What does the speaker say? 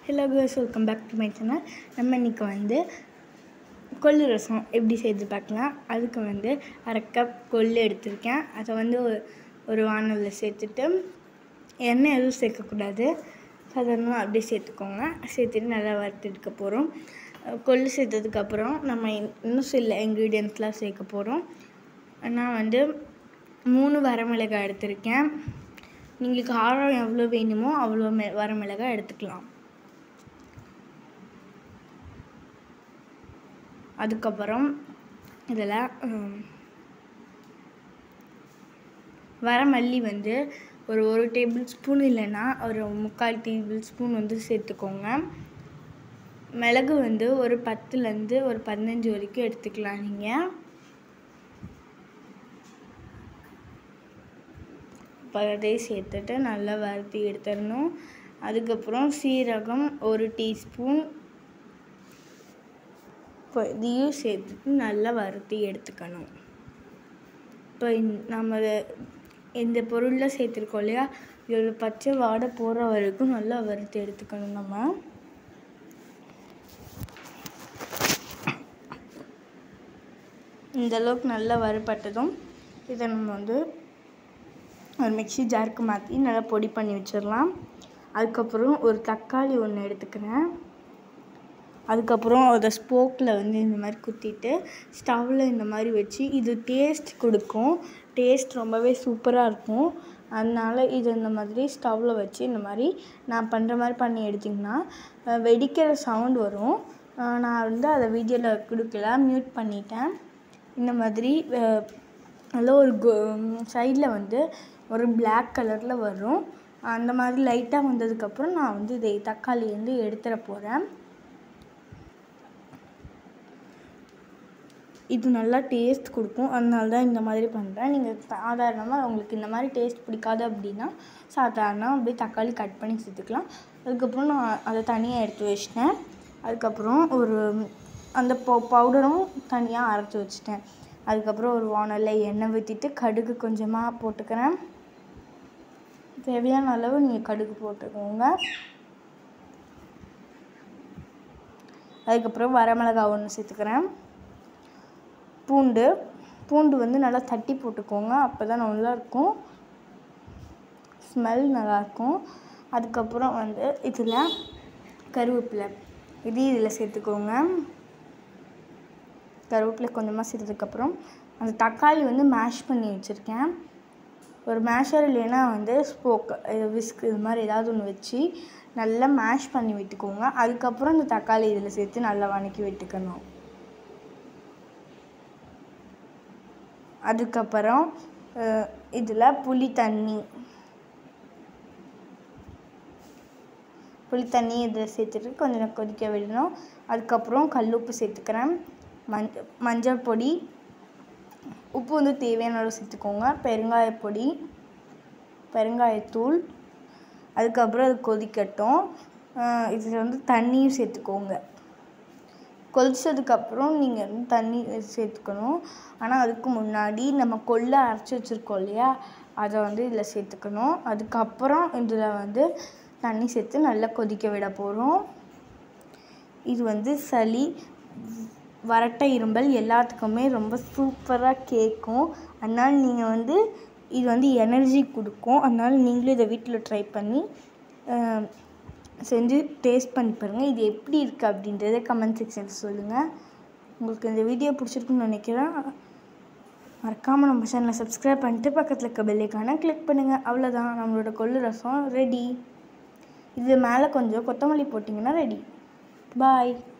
hello girls welcome back to my channel நம்ம இன்றைக்கி வந்து கொள்ளு ரசம் எப்படி செய்து பார்க்கலாம் அதுக்கு வந்து அரை கப் கொள்ளு எடுத்திருக்கேன் அதை வந்து ஒரு ஒரு வானலில் சேர்த்துட்டு எண்ணெய் எதுவும் சேர்க்கக்கூடாது சாதாரணமாக அப்படியே சேர்த்துக்கோங்க சேர்த்துட்டு நல்லா வறுத்து எடுக்க போகிறோம் கொள்ளு சேர்த்ததுக்கப்புறம் நம்ம இன்னும் சில இன்க்ரீடியன்ட்ஸ்லாம் சேர்க்க போகிறோம் நான் வந்து மூணு வரமிளகாய் எடுத்திருக்கேன் நீங்கள் காரம் எவ்வளோ வேணுமோ அவ்வளோ மெ வரமிளகாய் எடுத்துக்கலாம் அதுக்கப்புறம் இதில் வரமல்லி வந்து ஒரு ஒரு டேபிள் ஸ்பூன் இல்லைன்னா ஒரு முக்கால் டேபிள் ஸ்பூன் வந்து சேர்த்துக்கோங்க மிளகு வந்து ஒரு பத்துலேருந்து ஒரு பதினஞ்சு வரைக்கும் எடுத்துக்கலாம் நீங்கள் பழத்தையும் சேர்த்துட்டு நல்லா வறுத்தி எடுத்துடணும் அதுக்கப்புறம் சீரகம் ஒரு டீஸ்பூன் இப்போ இதையும் சேர்த்துட்டு நல்லா வறுத்தி எடுத்துக்கணும் இப்போ நம்ம இந்த பொருளில் சேர்த்துருக்கோம் இல்லையா இதோட பச்சை வாடை போகிற வரைக்கும் நல்லா வறுத்து எடுத்துக்கணும் நம்ம இந்த அளவுக்கு நல்லா வறுபட்டதும் இதை நம்ம வந்து ஒரு மிக்சி ஜாருக்கு மாற்றி நல்லா பொடி பண்ணி வச்சிடலாம் அதுக்கப்புறம் ஒரு தக்காளி ஒன்று எடுத்துக்கிறேன் அதுக்கப்புறம் அதை ஸ்போக்கில் வந்து இந்த மாதிரி குத்திட்டு ஸ்டவ்வில் இந்த மாதிரி வச்சு இது டேஸ்ட் கொடுக்கும் டேஸ்ட் ரொம்பவே சூப்பராக இருக்கும் அதனால் இது இந்த மாதிரி ஸ்டவ்வில் வச்சு இந்த மாதிரி நான் பண்ணுற மாதிரி பண்ணி எடுத்திங்கன்னா வெடிக்கிற சவுண்ட் வரும் நான் வந்து அதை வீடியோவில் கொடுக்கல மியூட் பண்ணிட்டேன் இந்த மாதிரி நல்ல ஒரு சைடில் வந்து ஒரு பிளாக் கலரில் வரும் அந்த மாதிரி லைட்டாக வந்ததுக்கப்புறம் நான் வந்து இதை தக்காளி வந்து எடுத்துட போகிறேன் இது நல்லா டேஸ்ட் கொடுக்கும் அதனால தான் இந்த மாதிரி பண்ணுறேன் நீங்கள் சாதாரணமாக உங்களுக்கு இந்த மாதிரி டேஸ்ட் பிடிக்காது அப்படின்னா சாதாரணமாக அப்படியே தக்காளி கட் பண்ணி சேர்த்துக்கலாம் அதுக்கப்புறம் நான் அதை தனியாக எடுத்து வச்சிட்டேன் அதுக்கப்புறம் ஒரு அந்த பவு பவுடரும் தனியாக அரைச்சி வச்சுட்டேன் அதுக்கப்புறம் ஒரு வானலில் எண்ணெய் ஊற்றிட்டு கடுகு கொஞ்சமாக போட்டுக்கிறேன் தேவையான அளவு நீங்கள் கடுகு போட்டுக்கோங்க அதுக்கப்புறம் வரமிளகாய் ஒன்று சேர்த்துக்கிறேன் பூண்டு பூண்டு வந்து நல்லா தட்டி போட்டுக்கோங்க அப்போ தான் நல்லாயிருக்கும் ஸ்மெல் நல்லாயிருக்கும் அதுக்கப்புறம் வந்து இதில் கருவேப்பிலை இதையும் இதில் சேர்த்துக்கோங்க கருவேப்பிலை கொஞ்சமாக சேர்த்ததுக்கப்புறம் அந்த தக்காளி வந்து மேஷ் பண்ணி வச்சுருக்கேன் ஒரு மேஷர் இல்லைன்னா வந்து ஸ்போக் விஸ்க் இது மாதிரி ஏதாவது ஒன்று வச்சு நல்லா மேஷ் பண்ணி விட்டுக்கோங்க அதுக்கப்புறம் இந்த தக்காளி இதில் சேர்த்து நல்லா வணக்கி விட்டுக்கணும் அதுக்கப்புறம் இதில் புளி தண்ணி புளி தண்ணி இதில் சேர்த்துட்டு கொஞ்சம் கொதிக்க விடணும் அதுக்கப்புறம் கல்லுப்பு சேர்த்துக்கிறேன் மஞ்ச மஞ்சள் பொடி உப்பு வந்து தேவையான அளவு சேர்த்துக்கோங்க பெருங்காயப்பொடி பெருங்காயத்தூள் அதுக்கப்புறம் அது கொதிக்கட்டும் இதில் வந்து தண்ணியும் சேர்த்துக்கோங்க கொதிச்சதுக்கப்புறம் நீங்கள் வந்து தண்ணி சேர்த்துக்கணும் ஆனால் அதுக்கு முன்னாடி நம்ம கொள்ளை அரைச்சி வச்சுருக்கோம் இல்லையா அதை வந்து இதில் சேர்த்துக்கணும் அதுக்கப்புறம் இதில் வந்து தண்ணி சேர்த்து நல்லா கொதிக்க விட போகிறோம் இது வந்து சளி வறட்ட இரும்பல் எல்லாத்துக்குமே ரொம்ப சூப்பராக கேட்கும் அதனால் நீங்கள் வந்து இது வந்து எனர்ஜி கொடுக்கும் அதனால் நீங்களும் இதை வீட்டில் ட்ரை பண்ணி செஞ்சு டேஸ்ட் பண்ணி பாருங்கள் இது எப்படி இருக்குது அப்படின்றத கமெண்ட் செக்ஷனில் சொல்லுங்கள் உங்களுக்கு இந்த வீடியோ பிடிச்சிருக்குன்னு நினைக்கிறேன் மறக்காமல் நம்ம சேனலை சப்ஸ்கிரைப் பண்ணிட்டு பக்கத்தில் இருக்க பெல்லைக்கான கிளிக் பண்ணுங்கள் அவ்வளோதான் நம்மளோட கொள்ளு ரசம் ரெடி இது மேலே கொஞ்சம் கொத்தமல்லி போட்டிங்கன்னா ரெடி பாய்